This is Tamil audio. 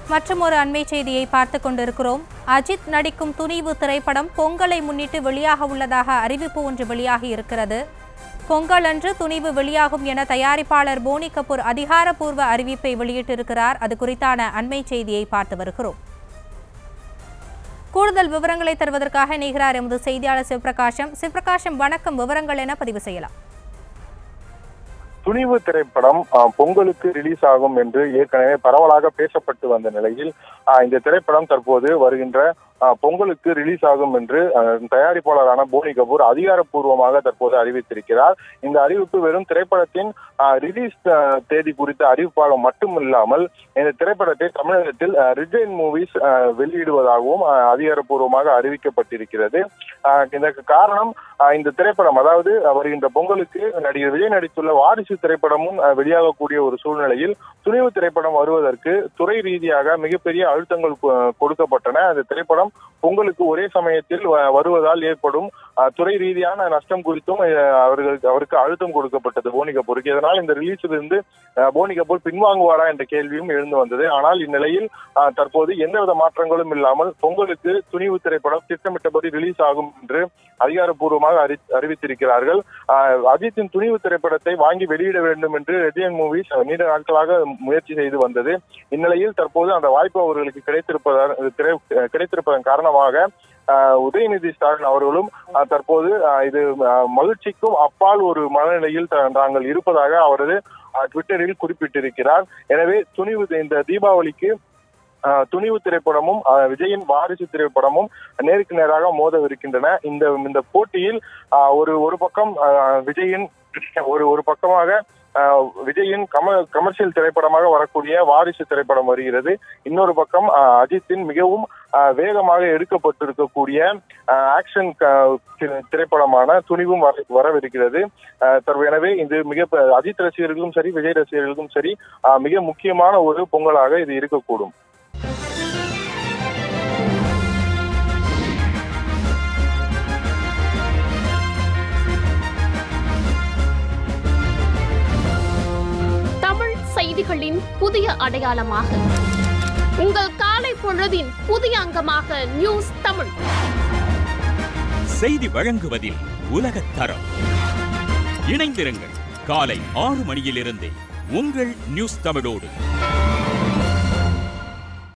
மற்றும் ஒரு அண்மை செய்தியை பார்த்து கொண்டிருக்கிறோம் அஜித் நடிக்கும் துணிவு திரைப்படம் பொங்கலை முன்னிட்டு வெளியாக உள்ளதாக அறிவிப்பு ஒன்று வெளியாகி இருக்கிறது பொங்கல் அன்று துணிவு வெளியாகும் என தயாரிப்பாளர் போனி கபூர் அதிகாரப்பூர்வ அறிவிப்பை வெளியிட்டிருக்கிறார் அது குறித்தான அண்மை செய்தியை பார்த்து வருகிறோம் கூடுதல் விவரங்களை தருவதற்காக இணைகிறார் எமது செய்தியாளர் சிவபிரகாஷம் சிவபிரகாஷம் வணக்கம் விவரங்கள் என பதிவு செய்யலாம் துணிவு திரைப்படம் ஆஹ், பொங்கலுக்கு ரிலீஸ் ஆகும் என்று ஏற்கனவே பரவலாக பேசப்பட்டு வந்த நிலையில் ஆஹ், இந்த திரைப்படம் தற்போது வருகின்ற ஆஹ், பொங்கலுக்கு ரிலீஸ் ஆகும் என்று ஆஹ், தயாரிப்பாளரான போனி கபூர் அதிகாரப்பூர்வமாக தற்போது அறிவித்திருக்கிறார் இந்த அறிவிப்பு வெறும் திரைப்படத்தின் ஆஹ், ரிலீஸ் ஆஹ், தேதி குறித்த அறிவிப்பாக மட்டும் இல்லாமல் இந்த திரைப்படத்தை தமிழகத்தில் ஆஹ், ரிஜைன் மூவிஸ் ஆஹ், வெளியிடுவதாகவும் ஆஹ், அதிகாரப்பூர்வமாக அறிவிக்கப்பட்டிருக்கிறது ஆஹ், இதற்கு காரணம் ஆஹ், இந்த திரைப்படம் அதாவது ஆஹ், வருகின்ற பொங்கலுக்கு நடிகர் விஜய் நடித்துள்ள வாரிசு திரைப்படமும் ஆஹ், வெளியாகக்கூடிய ஒரு சூழ்நிலையில் துணிவு திரைப்படம் வருவதற்கு துறை ரீதியாக மிகப்பெரிய அழுத்தங்கள் கொ- கொடுக்கப்பட்டன அந்த திரைப்படம் பொங்கலுக்கு ஒரே சமயத்தில் வ- வருவதால் ஏற்படும் ஆஹ், துறை ரீதியான நஷ்டம் குறித்தும் ஆஹ், அவர்களுக்கு அவருக்கு அழுத்தம் கொடுக்கப்பட்டது போனி கபூருக்கு இதனால் இந்த ரிலீஸிலிருந்து ஆஹ், போனி கபூர் பின்வாங்குவாரா என்ற கேள்வியும் எழுந்து வந்தது ஆனால் இந்நிலையில் ஆஹ், தற்போது எந்தவித மாற்றங்களும் இல்லாமல் பொங்கலுக்கு துணிவு திரைப்படம் திட்டமிட்டபடி ரிலீஸ் ஆகும் என்று அதிகாரப்பூர்வமாக அறி- அறிவித்திருக்கிறார்கள் ஆஹ், அஜித்தின் துணிவு திரைப்படத்தை வாங்கி வெளியிட வேண்டும் என்று ரெஜியன் மூவிஸ் நீண்ட நாட்களாக முயற்சி செய்து வந்தது இந்நிலையில் தற்போது அந்த வாய்ப்பு அவர்களுக்கு கிடைத்திருப்பதால் திரை- கிடைத்திருப்பதன் காரணமாக ஆஹ், உதயநிதி ஸ்டாலின் அவர்களும் ஆஹ், தற்போது ஆஹ், இது ஆஹ், மகிழ்ச்சிக்கும் அப்பால் ஒரு மனநிலையில் த- தாங்கள் இருப்பதாக அவரது ஆஹ், ட்விட்டரில் குறிப்பிட்டிருக்கிறார் எனவே துணிவு இந்த தீபாவளிக்கு ஆஹ், துணிவு திரைப்படமும் ஆஹ், விஜயின் வாரிசு திரைப்படமும் நேருக்கு நேராக மோதவிருக்கின்றன இந்த இந்த போட்டியில் ஆஹ், ஒரு ஒரு பக்கம் ஆஹ், விஜயின் ஒரு ஒரு பக்கமாக ஆஹ், விஜயின் கம கமர்ஷியல் திரைப்படமாக வரக்கூடிய வாரிசு திரைப்படம் வருகிறது இன்னொரு பக்கம் ஆஹ், அஜித்தின் மிகவும் ஆஹ், வேகமாக எடுக்கப்பட்டிருக்கக்கூடிய ஆஹ், ஆக்ஷன் க- தி- திரைப்படமான துணிவும் வர வரவிருக்கிறது ஆஹ், தற்ப- எனவே இது மிக ப- அஜித் ரசிகர்களுக்கும் சரி விஜய் ரசிகர்களுக்கும் சரி ஆஹ், மிக முக்கியமான ஒரு பொங்கலாக இது இருக்கக்கூடும் தமிழ் செய்திகளின் புதிய அடையாளமாக உங்கள் காலை பொழுதின் புதிய அங்கமாக நியூஸ் தமிழ் செய்தி வழங்குவதில் உலகத் தரம் இணைந்திருங்கள் காலை ஆறு மணியிலிருந்தே உங்கள் நியூஸ் தமிழோடு